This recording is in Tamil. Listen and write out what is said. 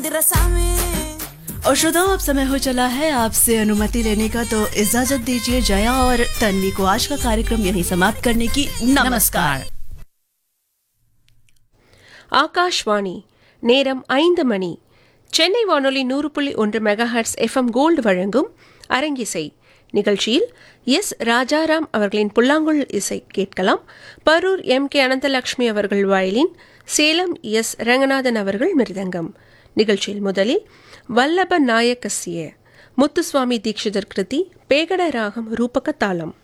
और श्रोताओं अब समय हो चला है आपसे अनुमति लेने का तो इजाजत दीजिए जया और तन्वी को आज का कार्यक्रम यहीं समाप्त करने की नमस्कार ஆகாஷ்வாணி நேரம் ஐந்து மணி சென்னை வானொலி நூறு புள்ளி ஒன்று மெகாஹர்ட்ஸ் எஃப்எம் கோல்டு வழங்கும் அரங்கிசை நிகழ்ச்சியில் எஸ் ராஜாராம் அவர்களின் புல்லாங்குழல் இசை கேட்கலாம் பரூர் எம் கே அனந்தலட்சுமி அவர்கள் வயலின் சேலம் எஸ் ரங்கநாதன் அவர்கள் மிருதங்கம் நிகழ்ச்சியில் முதலில் வல்லப நாயக்கசிய முத்துசுவாமி தீட்சிதர் கிருதி பேகட ராகம் ரூபக தாளம்